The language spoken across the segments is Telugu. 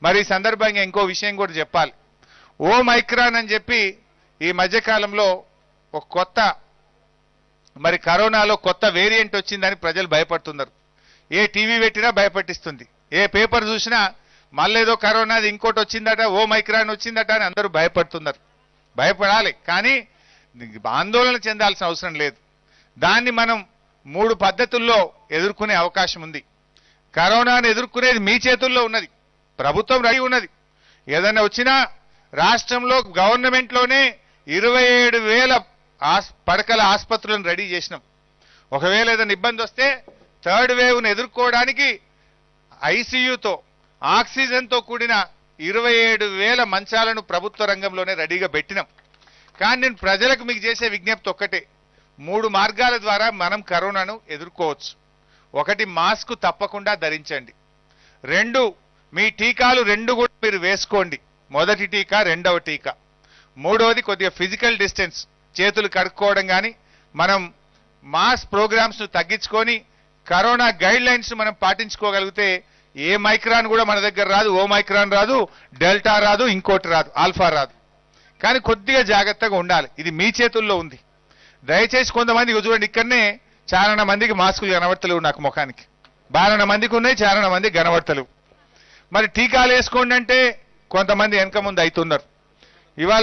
మరి ఈ సందర్భంగా ఇంకో విషయం కూడా చెప్పాలి ఓ మైక్రాన్ అని చెప్పి ఈ మధ్యకాలంలో ఒక కొత్త మరి కరోనాలో కొత్త వేరియంట్ వచ్చిందని ప్రజలు భయపడుతున్నారు ఏ టీవీ పెట్టినా భయపట్టిస్తుంది ఏ పేపర్ చూసినా మళ్ళేదో కరోనాది ఇంకోటి వచ్చిందట ఓ మైక్రాన్ వచ్చిందట అని అందరూ భయపడుతున్నారు భయపడాలి కానీ ఆందోళన చెందాల్సిన అవసరం లేదు దాన్ని మనం మూడు పద్ధతుల్లో ఎదుర్కొనే అవకాశం ఉంది కరోనాను ఎదుర్కొనేది మీ చేతుల్లో ఉన్నది ప్రభుత్వం రెడీ ఉన్నది ఏదైనా వచ్చినా రాష్ట్రంలో గవర్నమెంట్లోనే ఇరవై ఏడు వేల ఆస్- పడకల ఆసుపత్రులను రెడీ చేసినాం ఒకవేళ ఏదైనా ఇబ్బంది వస్తే థర్డ్ వేవ్ను ఎదుర్కోవడానికి ఐసీయూతో ఆక్సిజన్తో కూడిన ఇరవై ఏడు వేల మంచాలను ప్రభుత్వ రంగంలోనే రెడీగా పెట్టినాం కానీ నేను ప్రజలకు మీకు చేసే విజ్ఞప్తి ఒక్కటే మూడు మార్గాల ద్వారా మనం కరోనాను ఎదుర్కోవచ్చు ఒకటి మాస్క్ తప్పకుండా ధరించండి రెండు మీ టీకాలు రెండు కూడా మీరు వేసుకోండి మొదటి టీకా రెండవ టీకా మూడవది కొద్దిగా ఫిజికల్ డిస్టెన్స్ చేతులు కడుక్కోవడం కానీ మనం మాస్ ప్రోగ్రామ్స్ ను తగ్గించుకొని కరోనా గైడ్ లైన్స్ మనం పాటించుకోగలిగితే ఏ మైక్రాన్ కూడా మన దగ్గర రాదు ఓ మైక్రాన్ రాదు డెల్టా రాదు ఇంకోటి రాదు ఆల్ఫా రాదు కానీ కొద్దిగా జాగ్రత్తగా ఉండాలి ఇది మీ చేతుల్లో ఉంది దయచేసి కొంతమంది ఇగో చూడండి ఇక్కడనే చాలా మందికి మాస్కులు కనబడతలేవు నాకు ముఖానికి బాలన మందికి ఉన్నాయి చాలా మంది కనబడతలేవు మరి టీకాలు వేసుకోండి అంటే కొంతమంది వెనక ముందు అవుతున్నారు ఇవాళ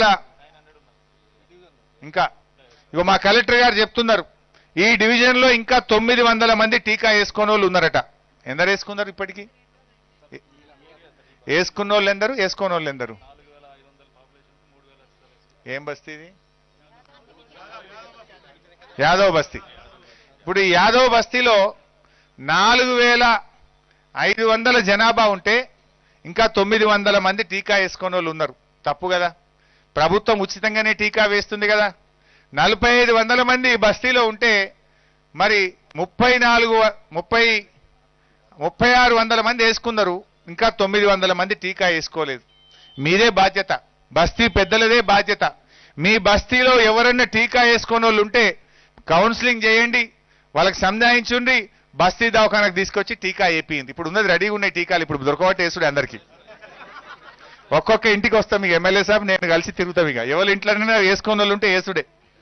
ఇంకా ఇగో మా కలెక్టర్ గారు చెప్తున్నారు ఈ డివిజన్ లో ఇంకా తొమ్మిది వందల మంది టీకా వేసుకున్న వాళ్ళు ఉన్నారట ఎందరు వేసుకున్నారు ఇప్పటికి ఏ- వేసుకున్న వాళ్ళు ఎందరు వేసుకోని వాళ్ళు ఎందరు ఏం బస్తీ ఇది యాదవ్ బస్తీ ఇప్పుడు ఈ యాదవ్ బస్తీలో నాలుగు వేల ఐదు వందల జనాభా ఉంటే ఇంకా తొమ్మిది వందల మంది టీకా వేసుకున్న వాళ్ళు ఉన్నారు తప్పు కదా ప్రభుత్వం ఉచితంగానే టీకా వేస్తుంది కదా నలభై ఐదు వందల మంది ఈ బస్తీలో ఉంటే మరి ముప్పై నాలుగు వ- ముప్పై ముప్పై ఆరు వందల మంది వేసుకున్నారు ఇంకా తొమ్మిది వందల మంది టీకా వేసుకోలేదు మీదే బాధ్యత బస్తీ పెద్దలదే బాధ్యత మీ బస్తీలో ఎవరన్నా టీకా వేసుకున్న వాళ్ళు ఉంటే కౌన్సిలింగ్ చేయండి వాళ్ళకి సంధాయించుండి బస్తీ దవాఖానకు తీసుకొచ్చి టీకా వేపియింది ఇప్పుడు ఉన్నది రెడీగా ఉన్నాయి టీకాలు ఇప్పుడు దొరకబట్టి వేసుడు అందరికీ ఒక్కొక్క ఇంటికి వస్తాం ఇక ఎమ్మెల్యే సాబ్ నేను కలిసి తిరుగుతాం ఇక ఎవరి ఇంట్లోనైనా వేసుకున్న వాళ్ళు ఉంటే వేసుడే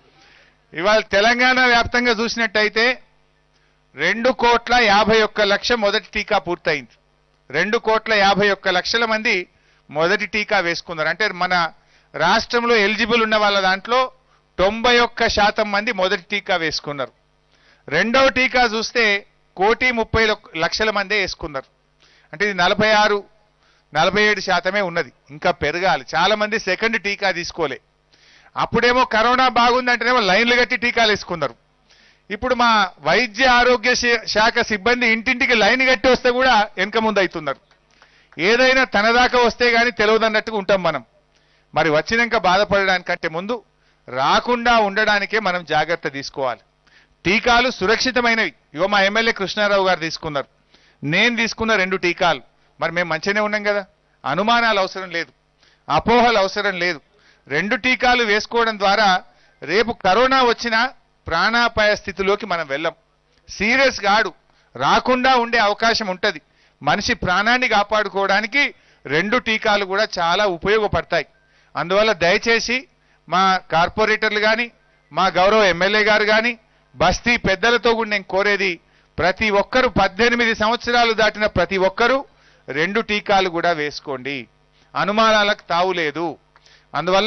ఇవాళ తెలంగాణ వ్యాప్తంగా చూసినట్టయితే రెండు కోట్ల యాభై ఒక్క లక్ష మొదటి టీకా పూర్తయింది రెండు కోట్ల యాభై ఒక్క లక్షల మంది మొదటి టీకా వేసుకున్నారు అంటే మన రాష్ట్రంలో ఎలిజిబుల్ ఉన్న వాళ్ళ దాంట్లో తొంభై ఒక్క శాతం మంది మొదటి టీకా వేసుకున్నారు రెండవ టీకా చూస్తే కోటి ముప్పై లొక్- లక్షల మందే వేసుకున్నారు అంటే ఇది నలభై ఆరు నలభై ఏడు శాతమే ఉన్నది ఇంకా పెరగాలి చాలా మంది సెకండ్ టీకా తీసుకోలే అప్పుడేమో కరోనా బాగుందంటేనేమో లైన్లు కట్టి టీకాలు వేసుకున్నారు ఇప్పుడు మా వైద్య ఆరోగ్య శా- శాఖ సిబ్బంది ఇంటింటికి లైన్ కట్టి వస్తే కూడా వెనక ముందు అవుతున్నారు ఏదైనా తన దాకా వస్తే గానీ తెలియదన్నట్టుగా ఉంటాం మనం మరి వచ్చినాక బాధపడడానికంటే ముందు రాకుండా ఉండడానికే మనం జాగ్రత్త తీసుకోవాలి టీకాలు సురక్షితమైనవి ఇగో మా ఎమ్మెల్యే కృష్ణారావు గారు తీసుకున్నారు నేను తీసుకున్న రెండు టీకాలు మరి మేము మంచిగానే ఉన్నాం కదా అనుమానాలు అవసరం లేదు అపోహలు అవసరం లేదు రెండు టీకాలు వేసుకోవడం ద్వారా రేపు కరోనా వచ్చినా ప్రాణాపాయ స్థితిలోకి మనం వెళ్ళం సీరియస్ గాడు రాకుండా ఉండే అవకాశం ఉంటది మనిషి ప్రాణాన్ని కాపాడుకోవడానికి రెండు టీకాలు కూడా చాలా ఉపయోగపడతాయి అందువల్ల దయచేసి మా కార్పొరేటర్లు కానీ మా గౌరవ ఎమ్మెల్యే గారు కానీ బస్తీ పెద్దలతో కూడా నేను కోరేది ప్రతి ఒక్కరు పద్దెనిమిది సంవత్సరాలు దాటిన ప్రతి ఒక్కరూ రెండు టీకాలు కూడా వేసుకోండి అనుమానాలకు తావు లేదు అందువల్ల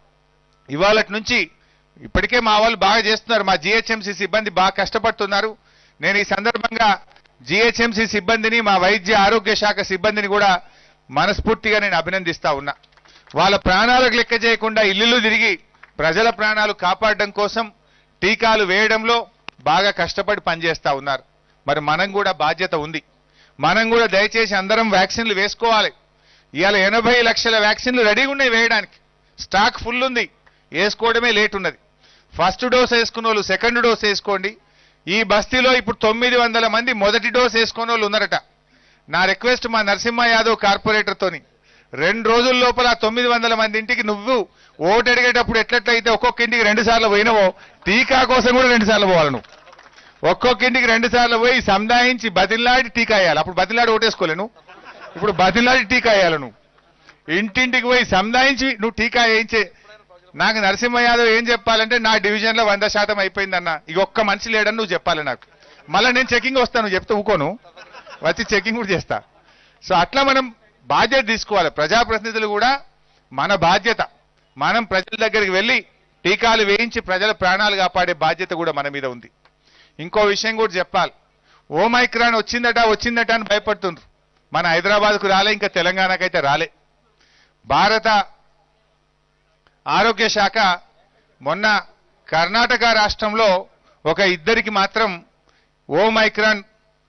ఇవాళటి నుంచి ఇప్పటికే మా వాళ్ళు బాగా చేస్తున్నారు మా జిహెచ్ఎంసీ సిబ్బంది బాగా కష్టపడుతున్నారు నేను ఈ సందర్భంగా జిహెచ్ఎంసీ సిబ్బందిని మా వైద్య ఆరోగ్య శాఖ సిబ్బందిని కూడా మనస్ఫూర్తిగా నేను అభినందిస్తా ఉన్నా వాళ్ళ ప్రాణాలకు లెక్క చేయకుండా ఇల్లు తిరిగి ప్రజల ప్రాణాలు కాపాడడం కోసం టీకాలు వేయడంలో బాగా కష్టపడి పనిచేస్తా ఉన్నారు మరి మనం కూడా బాధ్యత ఉంది మనం కూడా దయచేసి అందరం వ్యాక్సిన్లు వేసుకోవాలి ఇవాళ ఎనభై లక్షల వ్యాక్సిన్లు రెడీగా ఉన్నాయి వేయడానికి స్టాక్ ఫుల్ ఉంది వేసుకోవడమే లేట్ ఉన్నది ఫస్ట్ డోస్ వేసుకున్న వాళ్ళు సెకండ్ డోస్ వేసుకోండి ఈ బస్తీలో ఇప్పుడు తొమ్మిది వందల మంది మొదటి డోస్ వేసుకున్న వాళ్ళు ఉన్నారట నా రిక్వెస్ట్ మా నరసింహ యాదవ్ కార్పొరేటర్ తోని రెండు రోజుల లోపల ఆ తొమ్మిది వందల మంది ఇంటికి నువ్వు ఓటు అడిగేటప్పుడు ఎట్లట్లయితే ఒక్కొక్క ఇంటికి రెండు సార్లు పోయినవో టీకా కోసం కూడా రెండు సార్లు పోవాలి నువ్వు ఒక్కొక్క ఇంటికి రెండు సార్లు పోయి సంధాయించి బతిలాడి టీకా వేయాలి అప్పుడు బతిలాడి ఓటేసుకోలేను ఇప్పుడు బదిలాడి టీకా వేయాలి నువ్వు ఇంటింటికి పోయి సంధాయించి నువ్వు టీకా వేయించే నాకు నరసింహ యాదవ్ ఏం చెప్పాలంటే నా డివిజన్ లో వంద శాతం అయిపోయిందన్న ఇక ఒక్క మనిషి లేడని నువ్వు చెప్పాలి నాకు మళ్ళీ నేను చెకింగ్ వస్తాను చెప్తే ఊకోను వచ్చి చెకింగ్ కూడా చేస్తా సో అట్లా మనం బాధ్యత తీసుకోవాలి ప్రజాప్రతినిధులు కూడా మన బాధ్యత మనం ప్రజల దగ్గరికి వెళ్ళి టీకాలు వేయించి ప్రజల ప్రాణాలు కాపాడే బాధ్యత కూడా మన మీద ఉంది ఇంకో విషయం కూడా చెప్పాలి ఓమైక్రాన్ వచ్చిందట వచ్చిందట అని భయపడుతుండ్రు మన హైదరాబాద్కు రాలే ఇంకా తెలంగాణకైతే రాలే భారత ఆరోగ్య శాఖ మొన్న కర్ణాటక రాష్ట్రంలో ఒక ఇద్దరికి మాత్రం ఓమైక్రాన్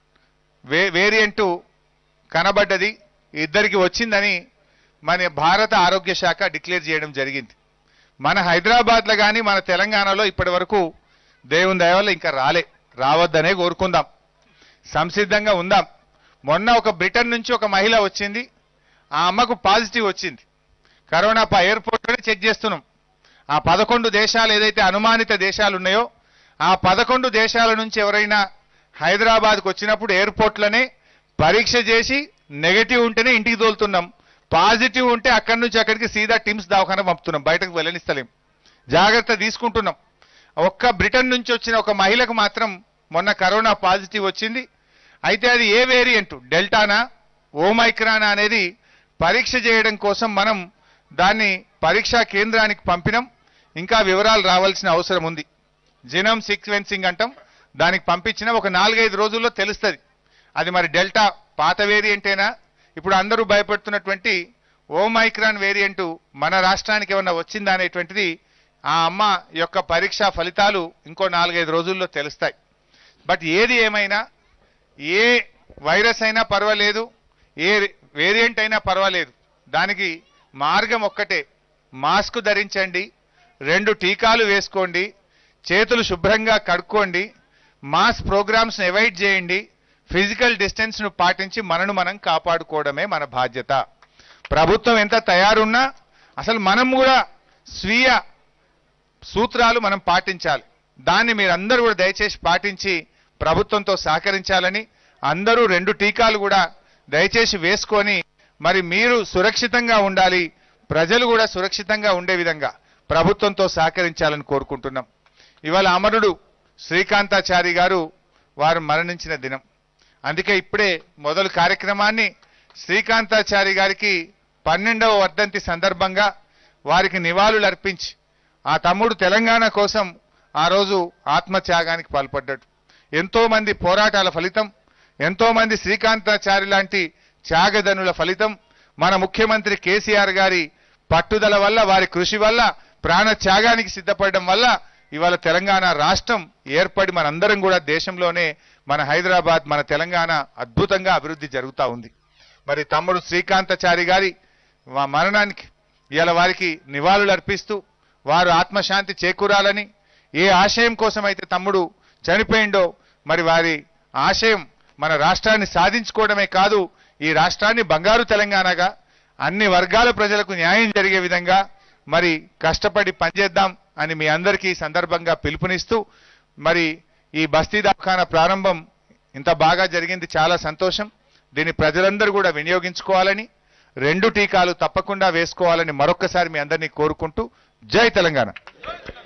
వే వేరియంటు కనబడ్డది ఇద్దరికి వచ్చిందని మన భారత ఆరోగ్య శాఖ డిక్లేర్ చేయడం జరిగింది మన హైదరాబాద్లో కానీ మన తెలంగాణలో ఇప్పటి వరకు దేవుని దయ వల్ల ఇంకా రాలే రావద్దనే కోరుకుందాం సంసిద్ధంగా ఉందాం మొన్న ఒక బ్రిటన్ నుంచి ఒక మహిళ వచ్చింది ఆ అమ్మకు పాజిటివ్ వచ్చింది కరోనా ప- ఎయిర్పోర్ట్లోనే చెక్ చేస్తున్నాం ఆ పదకొండు దేశాలు ఏదైతే అనుమానిత దేశాలు ఉన్నాయో ఆ పదకొండు దేశాల నుంచి ఎవరైనా హైదరాబాద్కు వచ్చినప్పుడు ఎయిర్పోర్ట్లోనే పరీక్ష చేసి నెగటివ్ ఉంటేనే ఇంటికి తోలుతున్నాం పాజిటివ్ ఉంటే అక్కడి నుంచి అక్కడికి సీదా టిమ్స్ దవాఖాన పంపుతున్నాం బయటకు వెళ్ళనిస్తలేం జాగ్రత్త తీసుకుంటున్నాం ఒక్క బ్రిటన్ నుంచి వచ్చిన ఒక మహిళకు మాత్రం మొన్న కరోనా పాజిటివ్ వచ్చింది అయితే అది ఏ వేరియంట్ డెల్టానా ఓమైక్రానా అనేది పరీక్ష చేయడం కోసం మనం దాన్ని పరీక్షా కేంద్రానికి పంపినాం ఇంకా వివరాలు రావాల్సిన అవసరం ఉంది జినోమ్ సీక్వెన్సింగ్ అంటాం దానికి పంపించిన ఒక నాలుగైదు రోజుల్లో తెలుస్తుంది అది మరి డెల్టా పాత వేరియంటేనా ఇప్పుడు అందరూ భయపడుతున్నటువంటి ఓమైక్రాన్ వేరియంట్ మన రాష్ట్రానికి ఏమన్నా వచ్చిందా అనేటువంటిది ఆ అమ్మ యొక్క పరీక్షా ఫలితాలు ఇంకో నాలుగైదు రోజుల్లో తెలుస్తాయి బట్ ఏది ఏమైనా ఏ వైరస్ అయినా పర్వాలేదు ఏ వేరియంట్ అయినా పర్వాలేదు దానికి మార్గం ఒక్కటే మాస్క్ ధరించండి రెండు టీకాలు వేసుకోండి చేతులు శుభ్రంగా కడుక్కోండి మాస్ ప్రోగ్రామ్స్ను అవాయిడ్ చేయండి ఫిజికల్ డిస్టెన్స్ను పాటించి మనను మనం కాపాడుకోవడమే మన బాధ్యత ప్రభుత్వం ఎంత తయారున్నా అసలు మనం కూడా స్వీయ సూత్రాలు మనం పాటించాలి దాన్ని మీరందరూ కూడా దయచేసి పాటించి ప్రభుత్వంతో సహకరించాలని అందరూ రెండు టీకాలు కూడా దయచేసి వేసుకొని మరి మీరు సురక్షితంగా ఉండాలి ప్రజలు కూడా సురక్షితంగా ఉండే విధంగా ప్రభుత్వంతో సహకరించాలని కోరుకుంటున్నాం ఇవాళ అమరుడు శ్రీకాంతాచారి గారు వారు మరణించిన దినం అందుకే ఇప్పుడే మొదలు కార్యక్రమాన్ని శ్రీకాంతాచారి గారికి పన్నెండవ వర్ధంతి సందర్భంగా వారికి నివాళులు అర్పించి ఆ తమ్ముడు తెలంగాణ కోసం ఆ రోజు ఆత్మత్యాగానికి పాల్పడ్డాడు ఎంతో మంది పోరాటాల ఫలితం ఎంతో మంది శ్రీకాంతాచారి లాంటి త్యాగధనుల ఫలితం మన ముఖ్యమంత్రి కేసీఆర్ గారి పట్టుదల వల్ల వారి కృషి వల్ల ప్రాణ త్యాగానికి సిద్ధపడడం వల్ల ఇవాళ తెలంగాణ రాష్ట్రం ఏర్పడి మనందరం కూడా దేశంలోనే మన హైదరాబాద్ మన తెలంగాణ అద్భుతంగా అభివృద్ధి జరుగుతూ ఉంది మరి తమ్ముడు శ్రీకాంతాచారి గారి వా- మరణానికి ఇవాళ వారికి నివాళులు అర్పిస్తూ వారు ఆత్మశాంతి చేకూరాలని ఏ ఆశయం కోసం అయితే తమ్ముడు చనిపోయిండో మరి వారి ఆశయం మన రాష్ట్రాన్ని సాధించుకోవడమే కాదు ఈ రాష్ట్రాన్ని బంగారు తెలంగాణగా అన్ని వర్గాల ప్రజలకు న్యాయం జరిగే విధంగా మరి కష్టపడి పనిచేద్దాం అని మీ అందరికీ ఈ సందర్భంగా పిలుపునిస్తూ మరి ఈ బస్తీ దవాఖానా ప్రారంభం ఇంత బాగా జరిగింది చాలా సంతోషం దీన్ని ప్రజలందరూ కూడా వినియోగించుకోవాలని రెండు టీకాలు తప్పకుండా వేసుకోవాలని మరొక్కసారి మీ అందరినీ కోరుకుంటూ జై తెలంగాణ